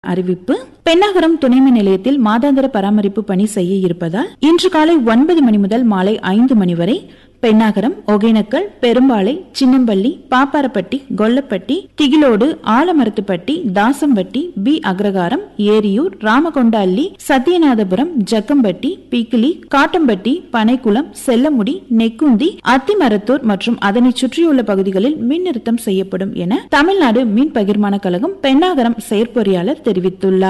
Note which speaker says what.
Speaker 1: அறிவிப்பு பெண்ணாகரம் துணைமின் நிலையத்தில் மாதாந்திர பராமரிப்பு பணி செய்ய இருப்பதால் இன்று காலை ஒன்பது மணி முதல் மாலை ஐந்து மணி வரை பெண்ணாகரம் ஒகேனக்கல் பெரும்பாலை சின்னம்பள்ளி பாப்பாரப்பட்டி கொல்லப்பட்டி திகிலோடு ஆலமரத்துப்பட்டி தாசம்பட்டி பி அக்ரகாரம் ஏரியூர் ராமகொண்டாள்ளி சத்தியநாதபுரம் ஜக்கம்பட்டி பீக்கிலி காட்டம்பட்டி பனைக்குளம் செல்லமுடி நெக்குந்தி அத்திமரத்தூர் மற்றும் அதனை சுற்றியுள்ள பகுதிகளில் மின் நிறுத்தம் செய்யப்படும் என தமிழ்நாடு மின் பகிர்மான கழகம் பெண்ணாகரம் செயற்பொறியாளர் தெரிவித்துள்ளார்